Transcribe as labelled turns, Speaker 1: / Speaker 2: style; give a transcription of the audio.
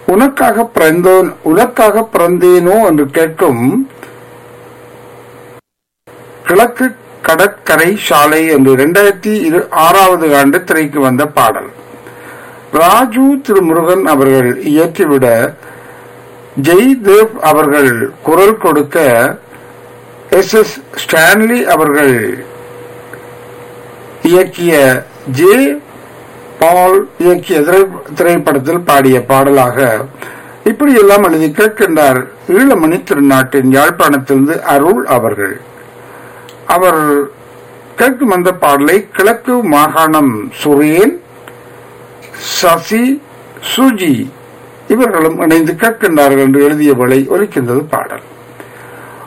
Speaker 1: உனக்காக பிறந்தோன் உனக்காக பிறந்தேனோ என்று கேட்கும் கிழக்கு கடற்கரை சாலை என்று இரண்டாயிரத்தி இரு ஆறாவது ஆண்டு திரைக்கு வந்த பாடல் ராஜு திருமுருகன் அவர்கள் இயற்றிவிட ஜெய்தேவ் அவர்கள் குரல் கொடுக்க எஸ் எஸ் ஸ்டான்லி அவர்கள் இயக்கிய ஜே பால் இயக்கிய திரை- திரைப்படத்தில் பாடிய பாடலாக இப்படி எல்லாம் எழுதி கேட்கின்றார் ஈழமணி திருநாட்டின் யாழ்ப்பாணத்திலிருந்து அருள் அவர்கள் அவர் கேட்கும் அந்த பாடலை கிழக்கு மாகாணம் சுரேன் சசி சுஜி இவர்களும் இணைந்து கேட்கின்றார்கள் என்று எழுதிய வேளை ஒலிக்கின்றது பாடல்